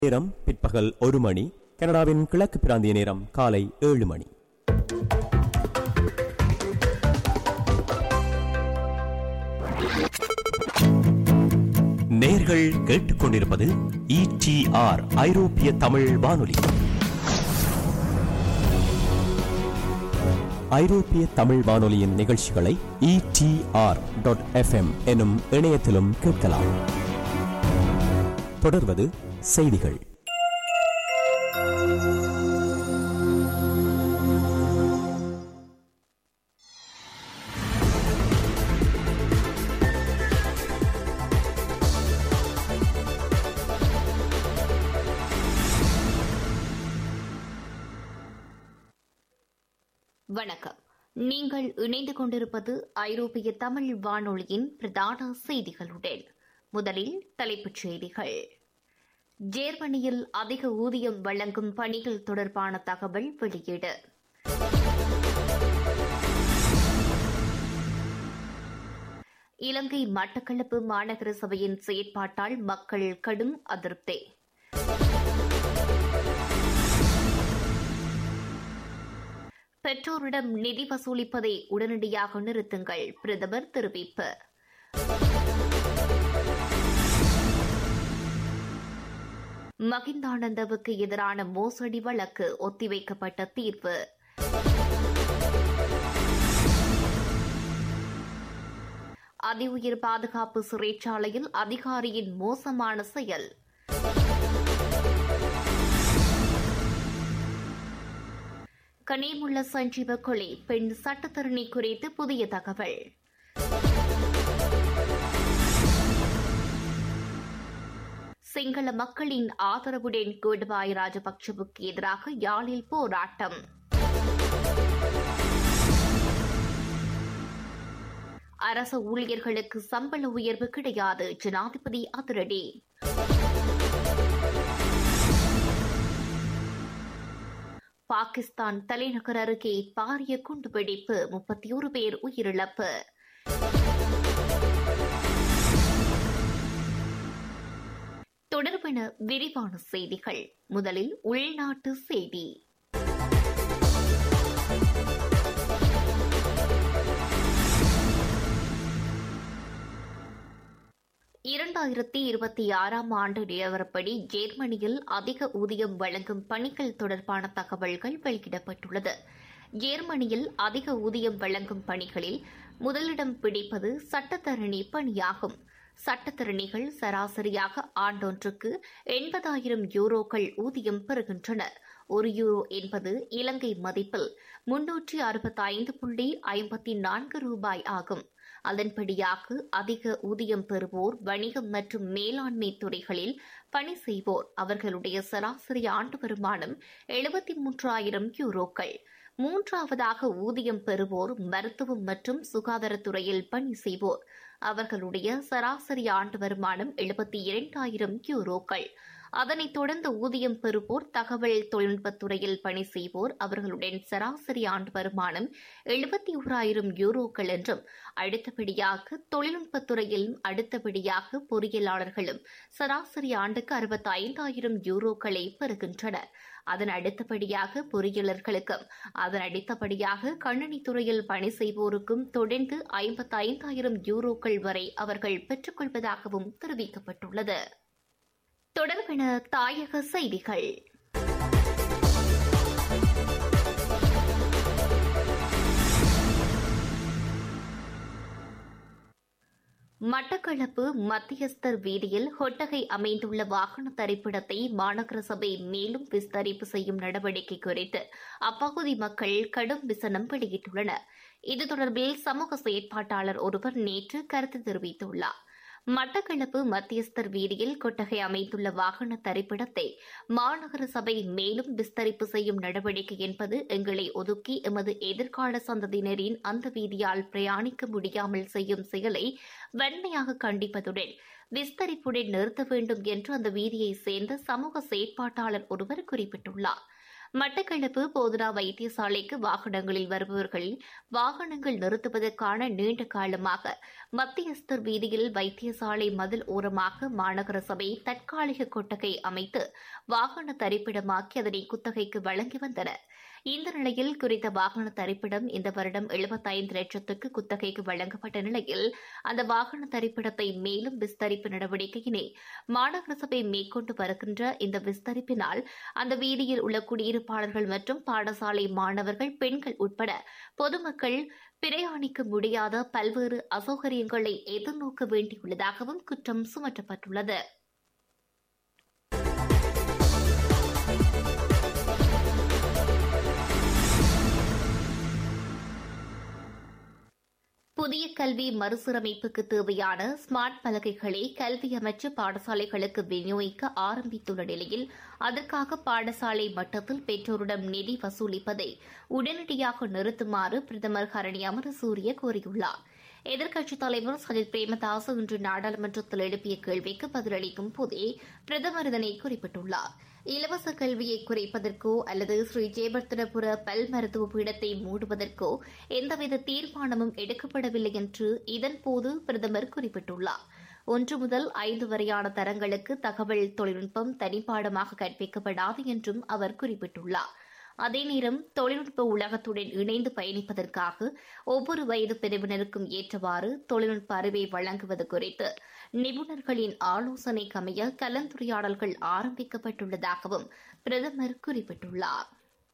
நேரம் பிற்பகல் ஒரு மணி கனடாவின் கிழக்கு பிராந்திய நேரம் காலை ஏழு மணி நேர்கள் கேட்டுக்கொண்டிருப்பது இடிஆர் ஐரோப்பிய தமிழ் வானொலி ஐரோப்பிய தமிழ் வானொலியின் நிகழ்ச்சிகளை இடிஆர் டாட் எஃப்எம் எனும் இணையத்திலும் கேட்கலாம் தொடர்வது செய்திகள் வணக்கம் நீங்கள் இணைந்து கொண்டிருப்பது ஐரோப்பிய தமிழ் வானொலியின் பிரதான செய்திகளுடன் முதலில் தலைப்புச் செய்திகள் ஜேர்மனியில் அதிக ஊதியம் வழங்கும் பணிகள் தொடர்பான தகவல் வெளியீடு இலங்கை மட்டக்களப்பு மாநகர சபையின் செயற்பாட்டால் மக்கள் கடும் அதிருப்தி பெற்றோரிடம் நிதி வசூலிப்பதை உடனடியாக நிறுத்துங்கள் பிரதமர் தெரிவிப்பு மகிந்தானந்தவுக்கு எதிரான மோசடி வழக்கு ஒத்திவைக்கப்பட்ட தீர்வு அதி உயர் பாதுகாப்பு சிறைச்சாலையில் அதிகாரியின் மோசமான செயல் கனிமுள்ள சஞ்சீவ கொலை பெண் சட்டத்தரணி குறித்து புதிய தகவல் சிங்கள மக்களின் ஆதரவுடன் கோடபாய ராஜபக்சவுக்கு எதிராக யாழில் போராட்டம் அரசு ஊழியர்களுக்கு சம்பள உயர்வு கிடையாது ஜனாதிபதி அதிரடி பாகிஸ்தான் தலைநகர் அருகே பாரிய குண்டுவெடிப்பு முப்பத்தி ஒரு பேர் உயிரிழப்பு தொடர்பென விரிவான செய்திகள் முதலில் உள்நாட்டு செய்தி இரண்டாயிரத்தி இருபத்தி ஆறாம் ஆண்டு நிலவரப்படி ஜேர்மனியில் அதிக ஊதியம் வழங்கும் பணிகள் தொடர்பான தகவல்கள் வெளியிடப்பட்டுள்ளது ஜேர்மனியில் அதிக ஊதியம் வழங்கும் பணிகளில் முதலிடம் பிடிப்பது சட்டத்தரணி பணியாகும் சட்டத்தரணிகள் சராசரியாக ஆண்டொன்றுக்கு எண்பதாயிரம் யூரோக்கள் ஊதியம் பெறுகின்றனர் ஒரு யூரோ என்பது இலங்கை மதிப்பில் முன்னூற்றி அறுபத்தைந்து புள்ளி ஐம்பத்தி நான்கு ரூபாய் ஆகும் அதன்படியாக அதிக ஊதியம் பெறுவோர் வணிகம் மற்றும் மேலாண்மை துறைகளில் பணி செய்வோர் அவர்களுடைய சராசரி ஆண்டு வருமானம் எழுபத்தி மூன்றாயிரம் யூரோக்கள் மூன்றாவதாக ஊதியம் பெறுவோர் மருத்துவம் மற்றும் சுகாதாரத்துறையில் பணி செய்வோர் அவர்களுடைய சராசரி ஆண்டு வருமானம் எழுபத்தி இரண்டாயிரம் யூரோக்கள் அதனைத் தொடர்ந்து ஊதியம் பெறுவோர் தகவல் தொழில்நுட்பத்துறையில் பணி செய்வோர் அவர்களுடன் சராசரி ஆண்டு வருமானம் எழுபத்தி ஓராயிரம் யூரோக்கள் என்றும் அடுத்தபடியாக தொழில்நுட்பத்துறையிலும் அடுத்தபடியாக பொறியியலாளர்களும் சராசரி ஆண்டுக்கு அறுபத்தி ஐந்தாயிரம் யூரோக்களை பெறுகின்றனர் அதன் அடுத்தபடியாக பொறியியலர்களுக்கும் அதன் அடுத்தபடியாக கணினி துறையில் பணி செய்வோருக்கும் தொடர்ந்து ஐம்பத்தி ஐந்தாயிரம் யூரோக்கள் வரை அவர்கள் பெற்றுக்கொள்வதாகவும் தெரிவிக்கப்பட்டுள்ளது தொடர்பென தாயக செய்திகள் மட்டக்களப்பு மத்தியஸ்தர் வீதியில் கொட்டகை அமைந்துள்ள வாகன தரிப்பிடத்தை மாநகர சபை மேலும் விஸ்தரிப்பு செய்யும் நடவடிக்கை குறித்து அப்பகுதி மக்கள் கடும் விசனம் வெளியிட்டுள்ளனர் இது தொடர்பில் சமூக செயற்பாட்டாளர் ஒருவர் நேற்று கருத்து தெரிவித்துள்ளார் மட்டக்களப்பு மத்தியஸ்தர் வீதியில் கொட்டகை அமைந்துள்ள வாகன தரிப்பிடத்தை மாநகர சபை மேலும் விஸ்தரிப்பு செய்யும் நடவடிக்கை என்பது எங்களை ஒதுக்கி எமது எதிர்கால சந்ததியினரின் அந்த வீதியால் பிரயாணிக்க முடியாமல் செய்யும் செயலை வன்மையாக கண்டிப்பதுடன் விஸ்தரிப்புடன் நிறுத்த வேண்டும் என்று அந்த வீதியை சேர்ந்த சமூக செயற்பாட்டாளர் ஒருவர் குறிப்பிட்டுள்ளார் மட்டக்களப்பு போதனா வைத்தியசாலைக்கு வாகனங்களில் வருபவர்கள் வாகனங்கள் நிறுத்துவதற்கான நீண்ட காலமாக மத்தியஸ்தர் வீதியில் வைத்தியசாலை மதில் ஓரமாக மாநகர சபை தற்காலிக கொட்டகை அமைத்து வாகன தரிப்பிடமாக்கி அதனை குத்தகைக்கு வழங்கி வந்தனர் இந்த நிலையில் குறித்த வாகன தரிப்பிடம் இந்த வருடம் எழுபத்தைந்து லட்சத்துக்கு குத்தகைக்கு வழங்கப்பட்ட நிலையில் அந்த வாகன தரிப்பிடத்தை மேலும் விஸ்தரிப்பு நடவடிக்கையினை மாநகர சபை மேற்கொண்டு வருகின்ற இந்த விஸ்தரிப்பினால் அந்த வீதியில் உள்ள குடியிருப்பாளர்கள் மற்றும் பாடசாலை மாணவர்கள் பெண்கள் உட்பட பொதுமக்கள் பிரயாணிக்க முடியாத பல்வேறு அசௌகரியங்களை எதிர்நோக்க வேண்டியுள்ளதாகவும் குற்றம் சுமத்தப்பட்டுள்ளது புதிய கல்வி மறுசீரமைப்புக்கு தேவையான ஸ்மார்ட் பலகைகளை கல்வி அமைச்சு பாடசாலைகளுக்கு விநியோகிக்க ஆரம்பித்துள்ள நிலையில் அதற்காக பாடசாலை மட்டத்தில் பெற்றோரிடம் நிதி வசூலிப்பதை உடனடியாக நிறுத்துமாறு பிரதமர் ஹரணி அமரசூரிய கோரியுள்ளார் எதிர்க்கட்சித் தலைவர் சஜித் பிரேமதாஸ் இன்று நாடாளுமன்றத்தில் எழுப்பிய கேள்விக்கு பதிலளிக்கும் போதே பிரதமர் இதனை குறிப்பிட்டுள்ளார் இலவச கல்வியை குறைப்பதற்கோ அல்லது ஸ்ரீ ஜெயவர்த்தனபுர பல் மருத்துவ பீடத்தை மூடுவதற்கோ எந்தவித தீர்மானமும் எடுக்கப்படவில்லை என்று இதன்போது பிரதமர் குறிப்பிட்டுள்ளார் ஒன்று முதல் ஐந்து வரையான தரங்களுக்கு தகவல் தொழில்நுட்பம் தனிப்பாடமாக கற்பிக்கப்படாது என்றும் அவர் குறிப்பிட்டுள்ளார் அதே நேரம் தொழில்நுட்ப உலகத்துடன் இணைந்து பயணிப்பதற்காக ஒவ்வொரு வயது பிரிவினருக்கும் ஏற்றவாறு தொழில்நுட்ப அறிவை வழங்குவது குறித்து நிபுணர்களின் ஆலோசனைக்கு அமைய கலந்துரையாடல்கள் ஆரம்பிக்கப்பட்டுள்ளதாகவும் பிரதமர் குறிப்பிட்டுள்ளார்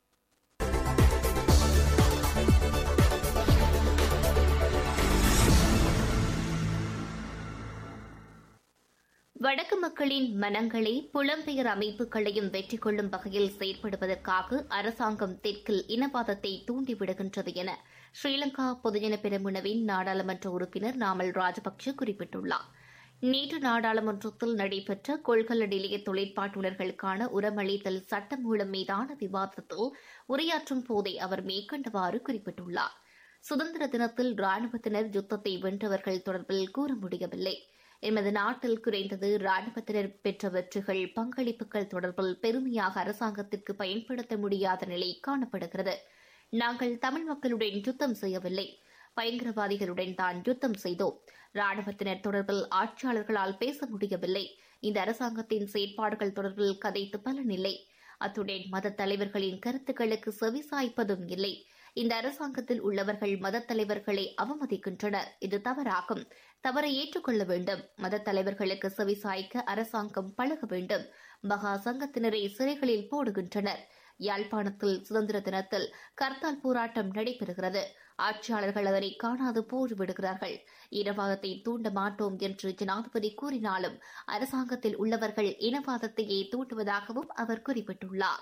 வடக்கு மக்களின் மனங்களை புலம்பெயர் அமைப்புகளையும் வெற்றி கொள்ளும் வகையில் செயற்படுவதற்காக அரசாங்கம் தெற்கில் இனவாதத்தை தூண்டிவிடுகின்றது என ஸ்ரீலங்கா பொதுஜன பெருமுனவின் நாடாளுமன்ற உறுப்பினர் நாமல் ராஜபக்ஷ குறிப்பிட்டுள்ளார் நேற்று நாடாளுமன்றத்தில் நடைபெற்ற கொள்கல நிலைய தொழிற்பாட்டுநர்களுக்கான உரமளித்தல் சட்டமூலம் மீதான விவாதத்தில் உரையாற்றும் போதே அவர் மேற்கண்டவாறு குறிப்பிட்டுள்ளார் சுதந்திர தினத்தில் ராணுவத்தினர் யுத்தத்தை வென்றவர்கள் தொடர்பில் கூற முடியவில்லை எமது நாட்டில் குறைந்தது ராணுவத்தினர் பெற்ற வெற்றிகள் பங்களிப்புகள் தொடர்பில் பெருமையாக அரசாங்கத்திற்கு பயன்படுத்த முடியாத நிலை காணப்படுகிறது நாங்கள் தமிழ் மக்களுடன் யுத்தம் செய்யவில்லை பயங்கரவாதிகளுடன் தான் யுத்தம் செய்தோம் ராணுவத்தினர் தொடர்பில் ஆட்சியாளர்களால் பேச முடியவில்லை இந்த அரசாங்கத்தின் செயற்பாடுகள் தொடர்பில் கதைத்து பலனில்லை அத்துடன் மத தலைவர்களின் கருத்துக்களுக்கு செவிசாய்ப்பதும் இல்லை இந்த அரசாங்கத்தில் உள்ளவர்கள் மத தலைவர்களை அவமதிக்கின்றனர் இது தவறாகும் தவறை ஏற்றுக்கொள்ள வேண்டும் மத தலைவர்களுக்கு செவிசாய்க்க அரசாங்கம் பழக வேண்டும் மகா சங்கத்தினரை சிறைகளில் போடுகின்றனர் யாழ்ப்பாணத்தில் சுதந்திர தினத்தில் கர்த்தால் போராட்டம் நடைபெறுகிறது ஆட்சியாளர்கள் அதனை காணாது போய்விடுகிறார்கள் இனவாதத்தை தூண்ட மாட்டோம் என்று ஜனாதிபதி கூறினாலும் அரசாங்கத்தில் உள்ளவர்கள் இனவாதத்தையே தூண்டுவதாகவும் அவர் குறிப்பிட்டுள்ளார்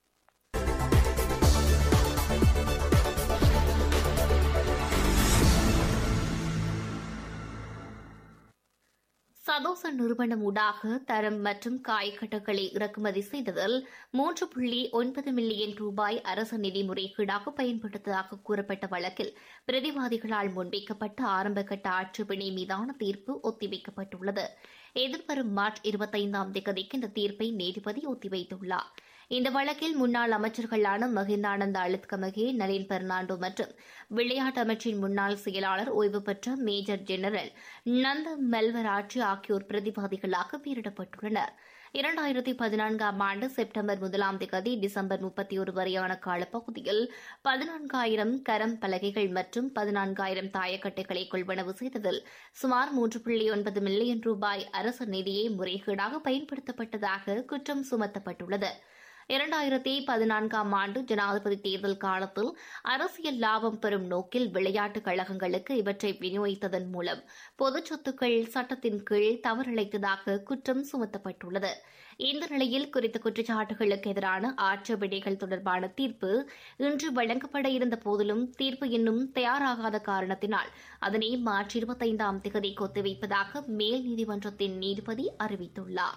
சதோச நிறுவனம் ஊடாக தரம் மற்றும் காய்கட்டங்களை இறக்குமதி செய்ததில் மூன்று புள்ளி ஒன்பது மில்லியன் ரூபாய் அரசு நிதி முறைகேடாக பயன்படுத்ததாக கூறப்பட்ட வழக்கில் பிரதிவாதிகளால் முன்வைக்கப்பட்ட ஆரம்பகட்ட ஆட்சேபனை மீதான தீர்ப்பு ஒத்திவைக்கப்பட்டுள்ளது எதிர்வரும் மார்ச் இருபத்தைந்தாம் தேதிக்கு இந்த தீர்ப்பை நீதிபதி ஒத்திவைத்துள்ளார் இந்த வழக்கில் முன்னாள் அமைச்சர்களான மகிந்தானந்த அழுத்கமகே நளின் பெர்னாண்டோ மற்றும் விளையாட்டு அமைச்சின் முன்னாள் செயலாளர் ஓய்வு பெற்ற மேஜர் ஜெனரல் நந்த மெல்வராட்சி ஆகியோர் பிரதிவாதிகளாக பெயரிடப்பட்டுள்ளனர் இரண்டாயிரத்தி பதினான்காம் ஆண்டு செப்டம்பர் முதலாம் தேதி டிசம்பர் முப்பத்தி ஒரு வரையான காலப்பகுதியில் பதினான்காயிரம் கரம் பலகைகள் மற்றும் பதினான்காயிரம் தாயக்கட்டைகளை கொள்வனவு செய்ததில் சுமார் மூன்று புள்ளி ஒன்பது மில்லியன் ரூபாய் அரசு நிதியை முறைகேடாக பயன்படுத்தப்பட்டதாக குற்றம் சுமத்தப்பட்டுள்ளது இரண்டாயிரத்தி பதினான்காம் ஆண்டு ஜனாதிபதி தேர்தல் காலத்தில் அரசியல் லாபம் பெறும் நோக்கில் விளையாட்டுக் கழகங்களுக்கு இவற்றை விநியோகித்ததன் மூலம் பொது சொத்துக்கள் சட்டத்தின் கீழ் தவறிழைத்ததாக குற்றம் சுமத்தப்பட்டுள்ளது இந்த நிலையில் குறித்த குற்றச்சாட்டுகளுக்கு எதிரான ஆட்சேபனைகள் தொடர்பான தீர்ப்பு இன்று வழங்கப்பட இருந்த போதிலும் தீர்ப்பு இன்னும் தயாராகாத காரணத்தினால் அதனை மார்ச் இருபத்தைந்தாம் தேதிக்கு ஒத்திவைப்பதாக மேல் நீதிமன்றத்தின் நீதிபதி அறிவித்துள்ளார்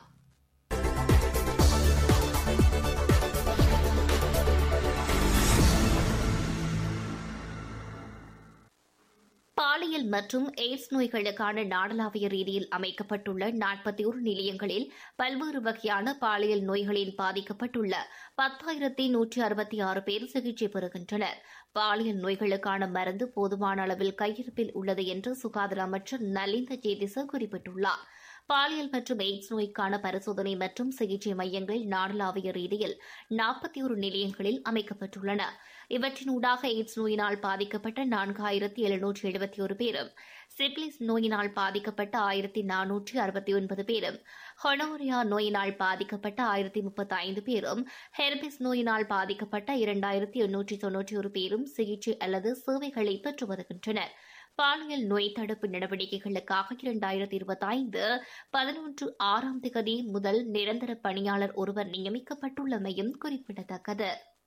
பாலியல் மற்றும் எய்ட்ஸ் நோய்களுக்கான நாடளாவிய ரீதியில் அமைக்கப்பட்டுள்ள நாற்பத்தி ஒரு நிலையங்களில் பல்வேறு வகையான பாலியல் நோய்களில் பாதிக்கப்பட்டுள்ள பத்தாயிரத்தி நூற்றி அறுபத்தி ஆறு பேர் சிகிச்சை பெறுகின்றனர் பாலியல் நோய்களுக்கான மருந்து போதுமான அளவில் கையிருப்பில் உள்ளது என்று சுகாதார அமைச்சர் நலிந்த ஜேதிச குறிப்பிட்டுள்ளார் பாலியல் மற்றும் எய்ட்ஸ் நோய்க்கான பரிசோதனை மற்றும் சிகிச்சை மையங்கள் நாடளாவிய ரீதியில் நாற்பத்தி ஒரு நிலையங்களில் அமைக்கப்பட்டுள்ளன இவற்றினூடாக எய்ட்ஸ் நோயினால் பாதிக்கப்பட்ட நான்காயிரத்தி எழுநூற்றி எழுபத்தி ஒரு பேரும் சிப்லிஸ் நோயினால் பாதிக்கப்பட்ட ஆயிரத்தி நானூற்றி அறுபத்தி ஒன்பது பேரும் ஹொனோரியா நோயினால் பாதிக்கப்பட்ட ஆயிரத்தி முப்பத்தி ஐந்து பேரும் ஹெர்பிஸ் நோயினால் பாதிக்கப்பட்ட இரண்டாயிரத்தி எண்ணூற்றி தொன்னூற்றி ஒரு பேரும் சிகிச்சை அல்லது சேவைகளை பெற்று வருகின்றனர் பாலியல் நோய் தடுப்பு நடவடிக்கைகளுக்காக இரண்டாயிரத்தி இருபத்தி ஐந்து பதினொன்று ஆறாம் திகதி முதல் நிரந்தர பணியாளர் ஒருவர் நியமிக்கப்பட்டுள்ளமையும் குறிப்பிடத்தக்கது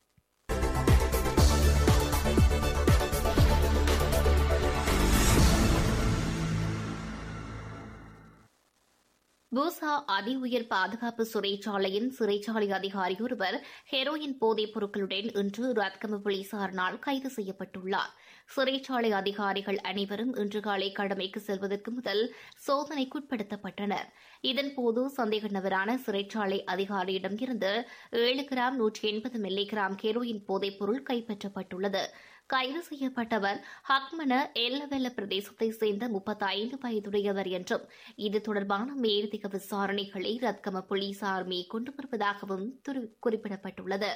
பூசா அதி உயர் பாதுகாப்பு சிறைச்சாலையின் சிறைச்சாலை அதிகாரி ஒருவர் ஹெரோயின் போதைப் பொருட்களுடன் இன்று ரத்கம போலீசாரினால் கைது செய்யப்பட்டுள்ளார் சிறைச்சாலை அதிகாரிகள் அனைவரும் இன்று காலை கடமைக்கு செல்வதற்கு முதல் சோதனைக்குட்படுத்தப்பட்டனர் இதன்போது சந்தேக நபரான சிறைச்சாலை அதிகாரியிடம் இருந்து ஏழு கிராம் நூற்றி எண்பது மில்லி கிராம் ஹெரோயின் போதைப் பொருள் கைப்பற்றப்பட்டுள்ளது கைது செய்யப்பட்டவர் ஹக்மன எல்லவெல்ல பிரதேசத்தைச் சேர்ந்த முப்பத்தி ஐந்து வயதுடையவர் என்றும் இது தொடர்பான மேலதிக விசாரணைகளை ரத்கம போலீசார் மேற்கொண்டு வருவதாகவும் குறிப்பிடப்பட்டுள்ளது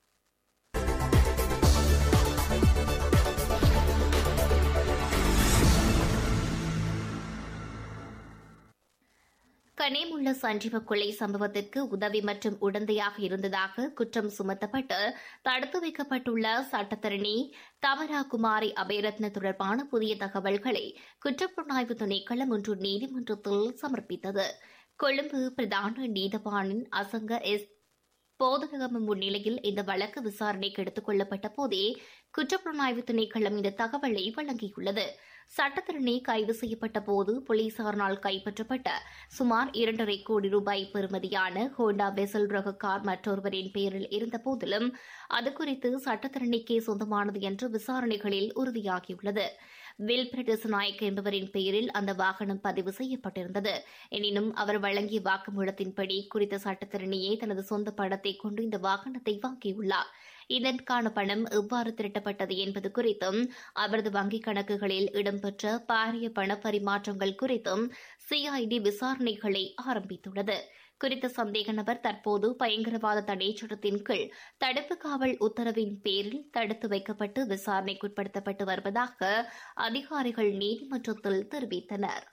கனேமுள்ள சஞ்சீவ கொலை சம்பவத்திற்கு உதவி மற்றும் உடந்தையாக இருந்ததாக குற்றம் சுமத்தப்பட்டு தடுத்து வைக்கப்பட்டுள்ள சட்டத்தரணி தமரா குமாரி அபயரத்ன தொடர்பான புதிய தகவல்களை குற்றப்புலனாய்வு திணைக்களம் ஒன்று நீதிமன்றத்தில் சமர்ப்பித்தது கொழும்பு பிரதான நீதவானின் அசங்க எஸ் போதகம முன்னிலையில் இந்த வழக்கு விசாரணைக்கு எடுத்துக் கொள்ளப்பட்ட போதே குற்றப்புலனாய்வு திணைக்களம் இந்த தகவலை வழங்கியுள்ளது சட்டத்திறனே கைது செய்யப்பட்ட போது போலீசாரினால் கைப்பற்றப்பட்ட சுமார் இரண்டரை கோடி ரூபாய் பெறுமதியான ஹோண்டா வெசல் ரக கார் மற்றொருவரின் பெயரில் இருந்தபோதிலும் அது குறித்து சட்டத்திறனிக்கே சொந்தமானது என்று விசாரணைகளில் உறுதியாகியுள்ளது வில்பிரட் நாயக் என்பவரின் பெயரில் அந்த வாகனம் பதிவு செய்யப்பட்டிருந்தது எனினும் அவர் வழங்கிய வாக்குமூலத்தின்படி குறித்த சட்டத்திறனியே தனது சொந்த படத்தை கொண்டு இந்த வாகனத்தை வாங்கியுள்ளார் இதற்கான பணம் எவ்வாறு திரட்டப்பட்டது என்பது குறித்தும் அவரது வங்கிக் கணக்குகளில் இடம்பெற்ற பாரிய பண பரிமாற்றங்கள் குறித்தும் சிஐடி விசாரணைகளை ஆரம்பித்துள்ளது குறித்த சந்தேக நபர் தற்போது பயங்கரவாத தடை சட்டத்தின் கீழ் தடுப்பு காவல் உத்தரவின் பேரில் தடுத்து வைக்கப்பட்டு விசாரணைக்குட்படுத்தப்பட்டு வருவதாக அதிகாரிகள் நீதிமன்றத்தில் தெரிவித்தனர்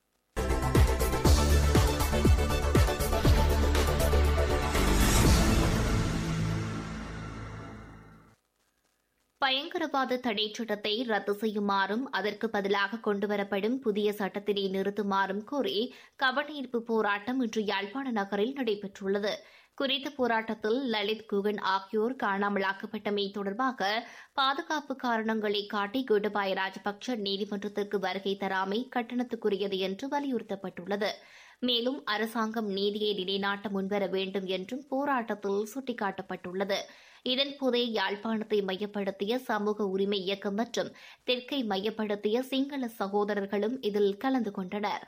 பயங்கரவாத தடை சட்டத்தை ரத்து செய்யுமாறும் அதற்கு பதிலாக கொண்டுவரப்படும் புதிய சட்டத்தினை நிறுத்துமாறும் கோரி கவனஈர்ப்பு போராட்டம் இன்று யாழ்ப்பாண நகரில் நடைபெற்றுள்ளது குறித்த போராட்டத்தில் லலித் குகன் ஆகியோர் காணாமலாக்கப்பட்டமை தொடர்பாக பாதுகாப்பு காரணங்களை காட்டி கோட்டபாய ராஜபக்ச நீதிமன்றத்திற்கு வருகை தராமை கட்டணத்துக்குரியது என்று வலியுறுத்தப்பட்டுள்ளது மேலும் அரசாங்கம் நீதியை நிலைநாட்ட முன்வர வேண்டும் என்றும் போராட்டத்தில் சுட்டிக்காட்டப்பட்டுள்ளது இதன்போதே யாழ்ப்பாணத்தை மையப்படுத்திய சமூக உரிமை இயக்கம் மற்றும் தெற்கை மையப்படுத்திய சிங்கள சகோதரர்களும் இதில் கலந்து கொண்டனர்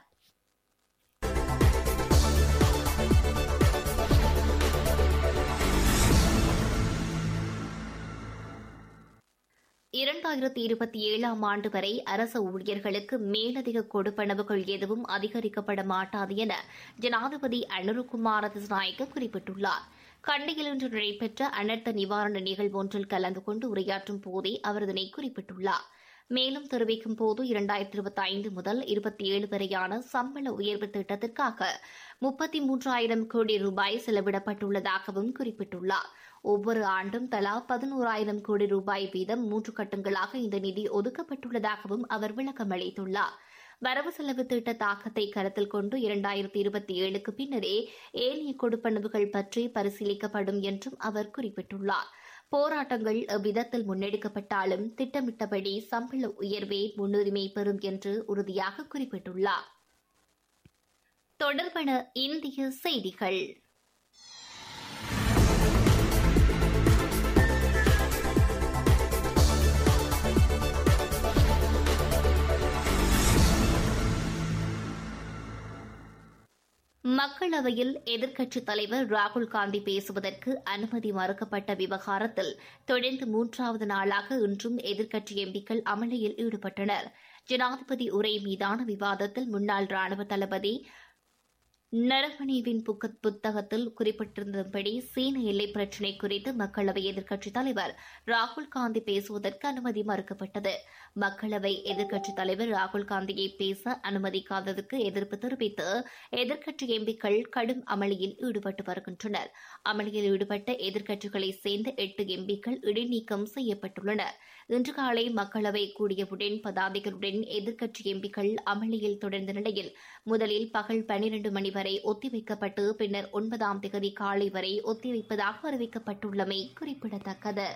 இரண்டாயிரத்தி இருபத்தி ஏழாம் ஆண்டு வரை அரச ஊழியர்களுக்கு மேலதிக கொடுப்பனவுகள் எதுவும் அதிகரிக்கப்பட மாட்டாது என ஜனாதிபதி அனுருகுமார திசாநாயக்க குறிப்பிட்டுள்ளார் கண்டியில் இன்று நடைபெற்ற அனர்த்த நிவாரண நிகழ்வொன்றில் கலந்து கொண்டு உரையாற்றும் போதே அவர் இதனை குறிப்பிட்டுள்ளார் மேலும் தெரிவிக்கும் போது இரண்டாயிரத்தி இருபத்தி ஐந்து முதல் இருபத்தி ஏழு வரையான சம்பள உயர்வு திட்டத்திற்காக முப்பத்தி மூன்றாயிரம் கோடி ரூபாய் செலவிடப்பட்டுள்ளதாகவும் குறிப்பிட்டுள்ளார் ஒவ்வொரு ஆண்டும் தலா பதினோராயிரம் கோடி ரூபாய் வீதம் மூன்று கட்டங்களாக இந்த நிதி ஒதுக்கப்பட்டுள்ளதாகவும் அவர் விளக்கம் அளித்துள்ளார் வரவு செலவு திட்ட தாக்கத்தை கருத்தில் கொண்டு இரண்டாயிரத்தி இருபத்தி ஏழுக்கு பின்னரே ஏனைய கொடுப்பனவுகள் பற்றி பரிசீலிக்கப்படும் என்றும் அவர் குறிப்பிட்டுள்ளார் போராட்டங்கள் எவ்விதத்தில் முன்னெடுக்கப்பட்டாலும் திட்டமிட்டபடி சம்பள உயர்வே முன்னுரிமை பெறும் என்று உறுதியாக குறிப்பிட்டுள்ளார் தொடர்பன இந்திய செய்திகள் மக்களவையில் எதிர்க்கட்சித் தலைவர் ராகுல் காந்தி பேசுவதற்கு அனுமதி மறுக்கப்பட்ட விவகாரத்தில் தொடர்ந்து மூன்றாவது நாளாக இன்றும் எதிர்க்கட்சி எம்பிக்கள் அமளியில் ஈடுபட்டனர் ஜனாதிபதி உரை மீதான விவாதத்தில் முன்னாள் ராணுவ தளபதி நரவணேவின் புக்க- புத்தகத்தில் குறிப்பிட்டிருந்தபடி சீன எல்லை பிரச்சினை குறித்து மக்களவை எதிர்க்கட்சித் தலைவர் ராகுல் காந்தி பேசுவதற்கு அனுமதி மறுக்கப்பட்டது மக்களவை எதிர்க்கட்சித் தலைவர் ராகுல் காந்தியை பேச அனுமதிக்காததற்கு எதிர்ப்பு தெரிவித்து எதிர்க்கட்சி எம்பிக்கள் கடும் அமளியில் ஈடுபட்டு வருகின்றனர் அமளியில் ஈடுபட்ட எதிர்க்கட்சிகளைச் சேர்ந்த எட்டு எம்பிக்கள் இடைநீக்கம் செய்யப்பட்டுள்ளனர் இன்று காலை மக்களவை கூடியவுடன் பதாதிகளுடன் எதிர்க்கட்சி எம்பிக்கள் அமளியில் தொடர்ந்த நிலையில் முதலில் பகல் பனிரண்டு மணி வரை ஒத்திவைக்கப்பட்டு பின்னர் ஒன்பதாம் தேதி காலை வரை ஒத்திவைப்பதாக அறிவிக்கப்பட்டுள்ளமை குறிப்பிடத்தக்கது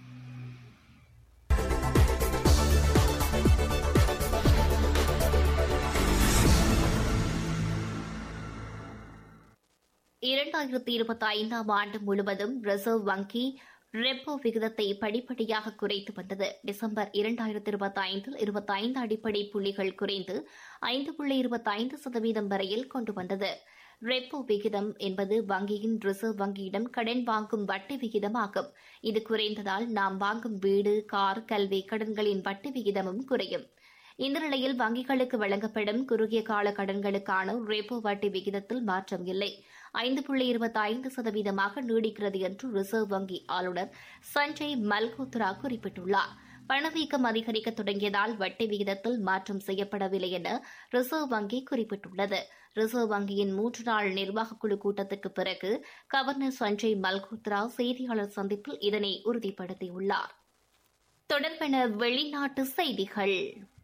இரண்டாயிரத்தி இருபத்தி ஐந்தாம் ஆண்டு முழுவதும் ரிசர்வ் வங்கி ரெப்போ விகிதத்தை படிப்படியாக குறைத்து வந்தது டிசம்பர் இரண்டாயிரத்தி இருபத்தி ஐந்தில் இருபத்தைந்து அடிப்படை புள்ளிகள் குறைந்து ஐந்து புள்ளி இருபத்தைந்து சதவீதம் வரையில் கொண்டு வந்தது ரெப்போ விகிதம் என்பது வங்கியின் ரிசர்வ் வங்கியிடம் கடன் வாங்கும் வட்டி விகிதமாகும் இது குறைந்ததால் நாம் வாங்கும் வீடு கார் கல்வி கடன்களின் வட்டி விகிதமும் குறையும் இந்த நிலையில் வங்கிகளுக்கு வழங்கப்படும் குறுகிய கால கடன்களுக்கான ரெப்போ வட்டி விகிதத்தில் மாற்றம் இல்லை ஐந்து புள்ளி இருபத்தி ஐந்து சதவீதமாக நீடிக்கிறது என்று ரிசர்வ் வங்கி ஆளுநர் சஞ்சய் மல்கோத்ரா குறிப்பிட்டுள்ளார் பணவீக்கம் அதிகரிக்க தொடங்கியதால் வட்டி விகிதத்தில் மாற்றம் செய்யப்படவில்லை என ரிசர்வ் வங்கி குறிப்பிட்டுள்ளது ரிசர்வ் வங்கியின் மூன்று நாள் நிர்வாகக் குழு கூட்டத்திற்கு பிறகு கவர்னர் சஞ்சய் மல்கோத்ரா செய்தியாளர் சந்திப்பில் இதனை உறுதிப்படுத்தியுள்ளார் தொடர்பென வெளிநாட்டு செய்திகள்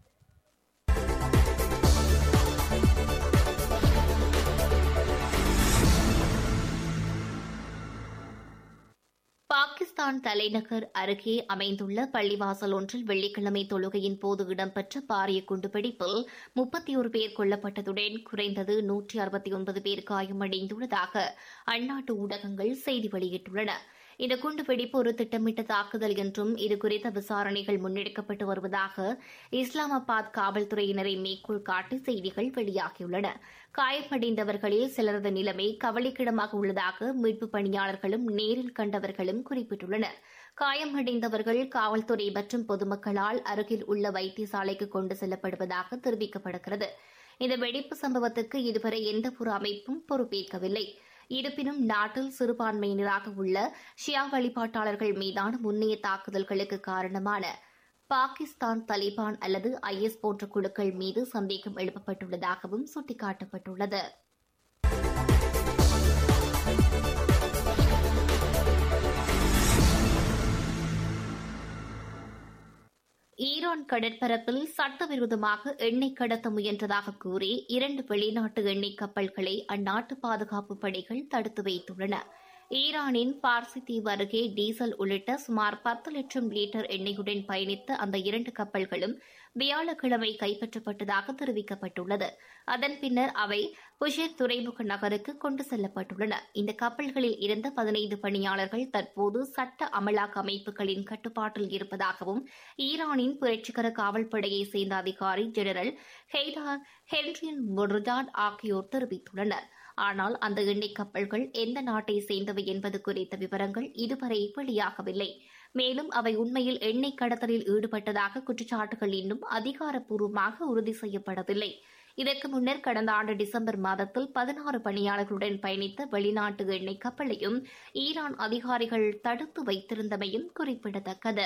பாகிஸ்தான் தலைநகர் அருகே அமைந்துள்ள பள்ளிவாசல் ஒன்றில் வெள்ளிக்கிழமை தொழுகையின் போது இடம்பெற்ற பாரிய குண்டுவெடிப்பில் முப்பத்தி ஒரு பேர் கொல்லப்பட்டதுடன் குறைந்தது நூற்றி அறுபத்தி ஒன்பது பேர் காயமடைந்துள்ளதாக அந்நாட்டு ஊடகங்கள் செய்தி வெளியிட்டுள்ளன இந்த குண்டுவெடிப்பு ஒரு திட்டமிட்ட தாக்குதல் என்றும் இதுகுறித்த விசாரணைகள் முன்னெடுக்கப்பட்டு வருவதாக இஸ்லாமாபாத் காவல்துறையினரை மேற்கோள் காட்டி செய்திகள் வெளியாகியுள்ளன காயமடைந்தவர்களில் சிலரது நிலைமை கவலைக்கிடமாக உள்ளதாக மீட்புப் பணியாளர்களும் நேரில் கண்டவர்களும் குறிப்பிட்டுள்ளனர் காயமடைந்தவர்கள் காவல்துறை மற்றும் பொதுமக்களால் அருகில் உள்ள வைத்தியசாலைக்கு கொண்டு செல்லப்படுவதாக தெரிவிக்கப்படுகிறது இந்த வெடிப்பு சம்பவத்துக்கு இதுவரை எந்தவொரு அமைப்பும் பொறுப்பேற்கவில்லை இருப்பினும் நாட்டில் சிறுபான்மையினராக உள்ள ஷியா வழிபாட்டாளர்கள் மீதான முன்னைய தாக்குதல்களுக்கு காரணமான பாகிஸ்தான் தலிபான் அல்லது ஐஎஸ் போன்ற குழுக்கள் மீது சந்தேகம் எழுப்பப்பட்டுள்ளதாகவும் சுட்டிக்காட்டப்பட்டுள்ளது ஈரான் கடற்பரப்பில் சட்டவிரோதமாக எண்ணெய் கடத்த முயன்றதாக கூறி இரண்டு வெளிநாட்டு எண்ணெய் கப்பல்களை அந்நாட்டு பாதுகாப்பு படைகள் தடுத்து வைத்துள்ளன ஈரானின் பார்சி தீவு அருகே டீசல் உள்ளிட்ட சுமார் பத்து லட்சம் லிட்டர் எண்ணெயுடன் பயணித்த அந்த இரண்டு கப்பல்களும் வியாழக்கிழமை கைப்பற்றப்பட்டதாக தெரிவிக்கப்பட்டுள்ளது அதன் பின்னர் அவை புஷேர் துறைமுக நகருக்கு கொண்டு செல்லப்பட்டுள்ளன இந்த கப்பல்களில் இருந்த பதினைந்து பணியாளர்கள் தற்போது சட்ட அமலாக்க அமைப்புகளின் கட்டுப்பாட்டில் இருப்பதாகவும் ஈரானின் புரட்சிகர காவல்படையைச் சேர்ந்த அதிகாரி ஜெனரல் ஹெய்டார் ஹென்ரியன் முர்டான் ஆகியோர் தெரிவித்துள்ளனர் ஆனால் அந்த எண்ணெய் கப்பல்கள் எந்த நாட்டை சேர்ந்தவை என்பது குறித்த விவரங்கள் இதுவரை வெளியாகவில்லை மேலும் அவை உண்மையில் எண்ணெய் கடத்தலில் ஈடுபட்டதாக குற்றச்சாட்டுகள் இன்னும் அதிகாரப்பூர்வமாக உறுதி செய்யப்படவில்லை இதற்கு முன்னர் கடந்த ஆண்டு டிசம்பர் மாதத்தில் பதினாறு பணியாளர்களுடன் பயணித்த வெளிநாட்டு எண்ணெய் கப்பலையும் ஈரான் அதிகாரிகள் தடுத்து வைத்திருந்தமையும் குறிப்பிடத்தக்கது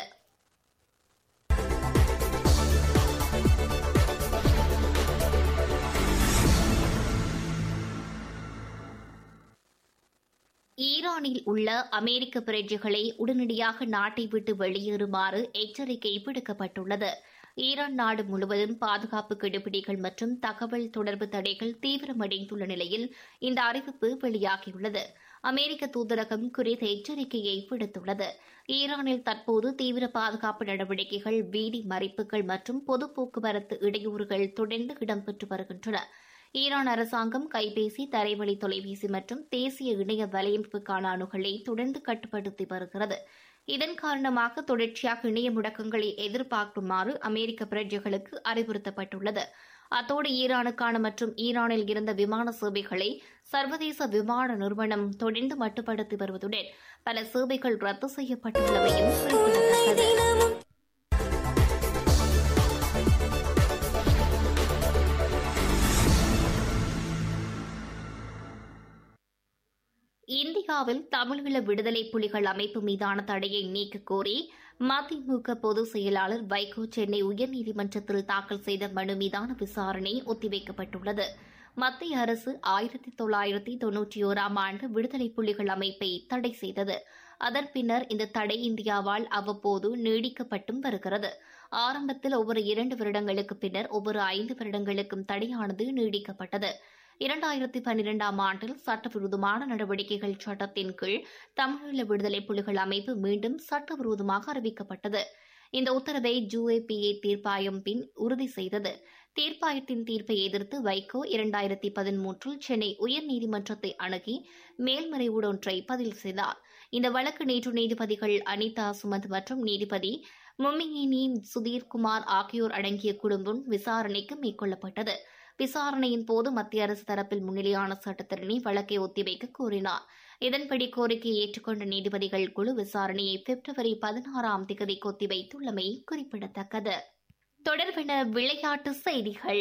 ஈரானில் உள்ள அமெரிக்க பிரஜைகளை உடனடியாக நாட்டை விட்டு வெளியேறுமாறு எச்சரிக்கை விடுக்கப்பட்டுள்ளது ஈரான் நாடு முழுவதும் பாதுகாப்பு கெடுபிடிகள் மற்றும் தகவல் தொடர்பு தடைகள் தீவிரமடைந்துள்ள நிலையில் இந்த அறிவிப்பு வெளியாகியுள்ளது அமெரிக்க தூதரகம் குறித்த எச்சரிக்கையை விடுத்துள்ளது ஈரானில் தற்போது தீவிர பாதுகாப்பு நடவடிக்கைகள் வீதி மறைப்புகள் மற்றும் பொது போக்குவரத்து இடையூறுகள் தொடர்ந்து இடம்பெற்று வருகின்றன ஈரான் அரசாங்கம் கைபேசி தரைவழி தொலைபேசி மற்றும் தேசிய இணைய வலையமைப்புக்கான அணுகலை தொடர்ந்து கட்டுப்படுத்தி வருகிறது இதன் காரணமாக தொடர்ச்சியாக இணைய முடக்கங்களை எதிர்பார்க்குமாறு அமெரிக்க பிரஜைகளுக்கு அறிவுறுத்தப்பட்டுள்ளது அத்தோடு ஈரானுக்கான மற்றும் ஈரானில் இருந்த விமான சேவைகளை சர்வதேச விமான நிறுவனம் தொடர்ந்து மட்டுப்படுத்தி வருவதுடன் பல சேவைகள் ரத்து செய்யப்பட்டுள்ளமையும் குறிப்பிடத்தக்கது இந்தியாவில் தமிழீழ விடுதலை புலிகள் அமைப்பு மீதான தடையை நீக்கக் கோரி மதிமுக பொதுச் செயலாளர் வைகோ சென்னை உயர்நீதிமன்றத்தில் தாக்கல் செய்த மனு மீதான விசாரணை ஒத்திவைக்கப்பட்டுள்ளது மத்திய அரசு ஆயிரத்தி தொள்ளாயிரத்தி தொன்னூற்றி ஓராம் ஆண்டு விடுதலை புலிகள் அமைப்பை தடை செய்தது அதன் பின்னர் இந்த தடை இந்தியாவால் அவ்வப்போது நீடிக்கப்பட்டும் வருகிறது ஆரம்பத்தில் ஒவ்வொரு இரண்டு வருடங்களுக்கு பின்னர் ஒவ்வொரு ஐந்து வருடங்களுக்கும் தடையானது நீடிக்கப்பட்டது இரண்டாயிரத்தி பன்னிரெண்டாம் ஆண்டில் சட்டவிரோதமான நடவடிக்கைகள் சட்டத்தின் கீழ் தமிழீழ விடுதலை புலிகள் அமைப்பு மீண்டும் சட்டவிரோதமாக அறிவிக்கப்பட்டது இந்த உத்தரவை ஜூஏபிஏ தீர்ப்பாயம் பின் உறுதி செய்தது தீர்ப்பாயத்தின் தீர்ப்பை எதிர்த்து வைகோ இரண்டாயிரத்தி பதிமூன்றில் சென்னை உயர்நீதிமன்றத்தை அணுகி மேல்முறையீடு ஒன்றை பதில் செய்தார் இந்த வழக்கு நேற்று நீதிபதிகள் அனிதா சுமந்த் மற்றும் நீதிபதி மும்மியினி சுதீர்குமார் ஆகியோர் அடங்கிய குழும்பும் விசாரணைக்கு மேற்கொள்ளப்பட்டது விசாரணையின் போது மத்திய அரசு தரப்பில் முன்னிலையான சட்டத்தரணி வழக்கை ஒத்திவைக்க கோரினார் இதன்படி கோரிக்கையை ஏற்றுக்கொண்ட நீதிபதிகள் குழு விசாரணையை பிப்ரவரி பதினாறாம் தேதிக்கு ஒத்திவைத்துள்ளமை குறிப்பிடத்தக்கது தொடர்பென விளையாட்டு செய்திகள்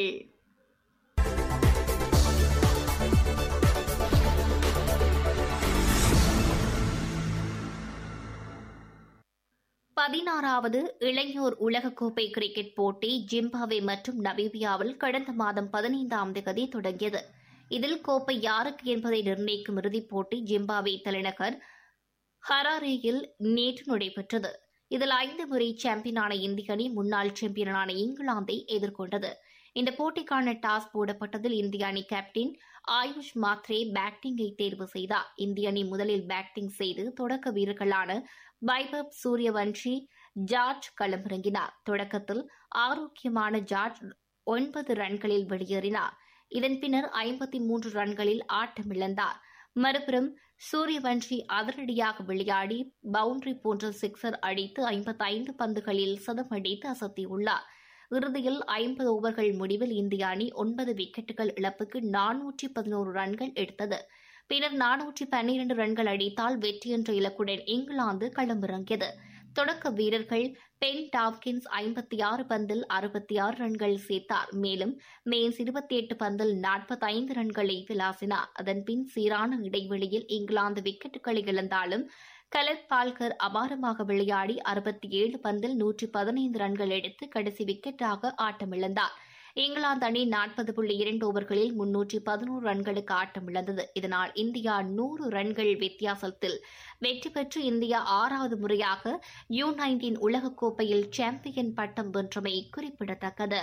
பதினாறாவது இளையோர் உலகக்கோப்பை கிரிக்கெட் போட்டி ஜிம்பாவே மற்றும் நமீபியாவில் கடந்த மாதம் பதினைந்தாம் தேதி தொடங்கியது இதில் கோப்பை யாருக்கு என்பதை நிர்ணயிக்கும் இறுதிப் போட்டி ஜிம்பாவே தலைநகர் ஹராரேயில் நேற்று நடைபெற்றது இதில் ஐந்து முறை சாம்பியனான இந்திய அணி முன்னாள் சாம்பியனான இங்கிலாந்தை எதிர்கொண்டது இந்த போட்டிக்கான டாஸ் போடப்பட்டதில் இந்திய அணி கேப்டன் ஆயுஷ் மாத்ரே பேட்டிங்கை தேர்வு செய்தார் இந்திய அணி முதலில் பேட்டிங் செய்து தொடக்க வீரர்களான வைபவ் சூரியவன்ஷி ஜார்ஜ் களமிறங்கினார் தொடக்கத்தில் ஆரோக்கியமான ஜார்ஜ் ஒன்பது ரன்களில் வெளியேறினார் இதன் பின்னர் ஐம்பத்தி மூன்று ரன்களில் ஆட்டமிழந்தார் மறுபுறம் சூரியவன்ஷி அதிரடியாக விளையாடி பவுண்டரி போன்ற சிக்ஸர் அடித்து ஐம்பத்தைந்து பந்துகளில் சதமடித்து அசத்தியுள்ளார் இறுதியில் ஐம்பது ஓவர்கள் முடிவில் இந்திய அணி ஒன்பது விக்கெட்டுகள் இழப்புக்கு நானூற்றி பதினோரு ரன்கள் எடுத்தது பின்னர் நானூற்றி பன்னிரண்டு ரன்கள் அடித்தால் வெற்றி என்ற இலக்குடன் இங்கிலாந்து களமிறங்கியது தொடக்க வீரர்கள் பென் டாப்கின்ஸ் ஐம்பத்தி ஆறு பந்தில் அறுபத்தி ஆறு ரன்கள் சேர்த்தார் மேலும் மேன்ஸ் இருபத்தி எட்டு பந்தில் நாற்பத்தைந்து ரன்களை விளாசினார் அதன்பின் சீரான இடைவெளியில் இங்கிலாந்து விக்கெட்டுகளை இழந்தாலும் கலத் பால்கர் அபாரமாக விளையாடி அறுபத்தி ஏழு பந்தில் நூற்றி பதினைந்து ரன்கள் எடுத்து கடைசி விக்கெட்டாக ஆட்டமிழந்தார் இங்கிலாந்து அணி நாற்பது புள்ளி இரண்டு ஓவர்களில் முன்னூற்றி பதினோரு ரன்களுக்கு ஆட்டமிழந்தது இதனால் இந்தியா நூறு ரன்கள் வித்தியாசத்தில் வெற்றி பெற்று இந்தியா ஆறாவது முறையாக யூ நைன்டீன் உலகக்கோப்பையில் சாம்பியன் பட்டம் வென்றமை குறிப்பிடத்தக்கது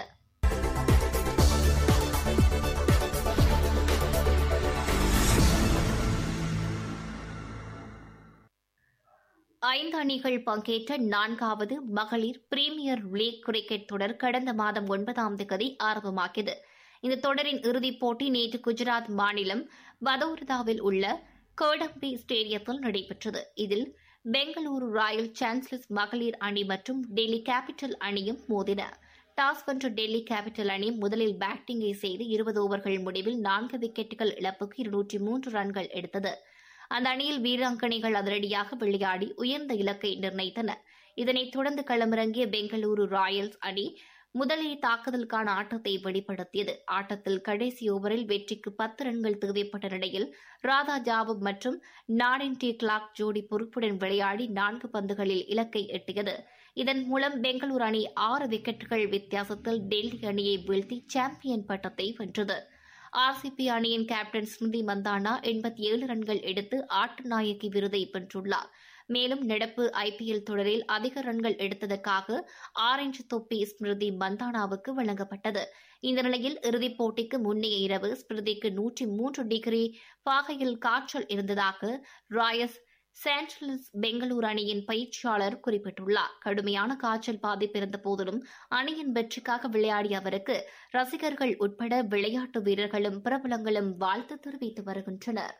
ஐந்து அணிகள் பங்கேற்ற நான்காவது மகளிர் பிரீமியர் லீக் கிரிக்கெட் தொடர் கடந்த மாதம் ஒன்பதாம் தேதி ஆரம்பமாகியது இந்த தொடரின் இறுதிப் போட்டி நேற்று குஜராத் மாநிலம் வதோதராவில் உள்ள கோடம்பி ஸ்டேடியத்தில் நடைபெற்றது இதில் பெங்களூரு ராயல் சான்சலர்ஸ் மகளிர் அணி மற்றும் டெல்லி கேபிட்டல் அணியும் மோதின டாஸ் வென்ற டெல்லி கேபிட்டல் அணி முதலில் பேட்டிங்கை செய்து இருபது ஓவர்கள் முடிவில் நான்கு விக்கெட்டுகள் இழப்புக்கு இருநூற்றி மூன்று ரன்கள் எடுத்தது அந்த அணியில் வீராங்கனைகள் அதிரடியாக விளையாடி உயர்ந்த இலக்கை நிர்ணயித்தனர் இதனைத் தொடர்ந்து களமிறங்கிய பெங்களூரு ராயல்ஸ் அணி முதலில் தாக்குதலுக்கான ஆட்டத்தை வெளிப்படுத்தியது ஆட்டத்தில் கடைசி ஓவரில் வெற்றிக்கு பத்து ரன்கள் தேவைப்பட்ட நிலையில் ராதா ஜாவப் மற்றும் நாடின் டி கிளாக் ஜோடி பொறுப்புடன் விளையாடி நான்கு பந்துகளில் இலக்கை எட்டியது இதன் மூலம் பெங்களூரு அணி ஆறு விக்கெட்டுகள் வித்தியாசத்தில் டெல்லி அணியை வீழ்த்தி சாம்பியன் பட்டத்தை வென்றது ஆர்சிபி அணியின் கேப்டன் ஸ்மிருதி மந்தானா எண்பத்தி ஏழு ரன்கள் எடுத்து ஆட்ட நாயகி விருதை வென்றுள்ளார் மேலும் நடப்பு ஐபிஎல் தொடரில் அதிக ரன்கள் எடுத்ததற்காக ஆரஞ்சு தொப்பி ஸ்மிருதி மந்தானாவுக்கு வழங்கப்பட்டது இந்த நிலையில் இறுதிப் போட்டிக்கு முன்னைய இரவு ஸ்மிருதிக்கு நூற்றி மூன்று டிகிரி பாகையில் காய்ச்சல் இருந்ததாக ராயஸ் சாண்டலஸ் பெங்களூரு அணியின் பயிற்சியாளர் குறிப்பிட்டுள்ளார் கடுமையான காய்ச்சல் பாதிப்பு இருந்த போதிலும் அணியின் வெற்றிக்காக விளையாடிய அவருக்கு ரசிகர்கள் உட்பட விளையாட்டு வீரர்களும் பிரபலங்களும் வாழ்த்து தெரிவித்து வருகின்றனர்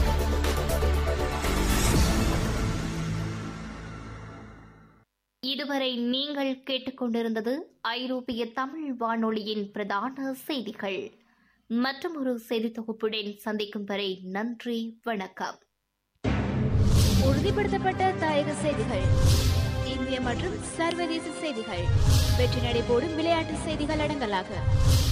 இதுவரை இதுவரை நீங்கள் கேட்டுக்கொண்டிருந்தது ஐரோப்பிய தமிழ் வானொலியின் பிரதான செய்திகள் மற்றும் ஒரு செய்தி தொகுப்புடன் சந்திக்கும் வரை நன்றி வணக்கம் உறுதிப்படுத்தப்பட்ட தாயக செய்திகள் இந்திய மற்றும் சர்வதேச செய்திகள் வெற்றி நடைபோடும் விளையாட்டு செய்திகள் அடங்கலாக